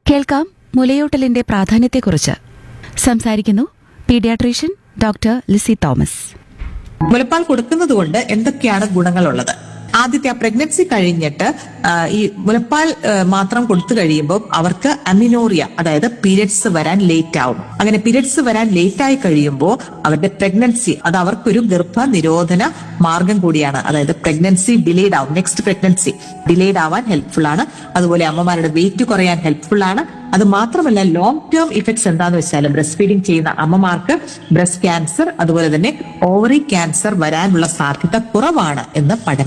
കേൾക്കാം മുലയൂട്ടലിന്റെ പ്രാധാന്യത്തെക്കുറിച്ച് സംസാരിക്കുന്നു പീഡിയാട്രീഷ്യൻ ഡോക്ടർ ലിസി തോമസ് മുലപ്പാൽ കൊടുക്കുന്നത് കൊണ്ട് എന്തൊക്കെയാണ് ഗുണങ്ങളുള്ളത് ആദ്യത്തെ ആ പ്രഗ്നൻസി കഴിഞ്ഞിട്ട് ആ, ഈ മുലപ്പാൽ ആ, മാത്രം കൊടുത്തു കഴിയുമ്പോൾ അവർക്ക് അമിനോറിയ അതായത് പീരിയഡ്സ് വരാൻ ലേറ്റ് ആവും അങ്ങനെ പീരിയഡ്സ് വരാൻ ലേറ്റ് ആയി കഴിയുമ്പോൾ അവരുടെ പ്രഗ്നൻസി അത് അവർക്കൊരു ഗർഭ നിരോധന മാർഗം കൂടിയാണ് അതായത് പ്രഗ്നൻസി ഡിലേഡ് ആവും നെക്സ്റ്റ് പ്രഗ്നൻസി ഡിലേഡ് ആവാൻ ഹെൽപ്ഫുൾ ആണ് അതുപോലെ അമ്മമാരുടെ വെയിറ്റ് കുറയാൻ ഹെൽപ്ഫുൾ ആണ് അത് മാത്രമല്ല ലോങ് ടേം ഇഫക്ട്സ് എന്താന്ന് വെച്ചാൽ ബ്രസ്റ്റ് ഫീഡിംഗ് ചെയ്യുന്ന അമ്മമാർക്ക് ബ്രസ്റ്റ് ക്യാൻസർ അതുപോലെ തന്നെ ഓവറി ക്യാൻസർ വരാനുള്ള സാധ്യത കുറവാണ് എന്ന് പഠനം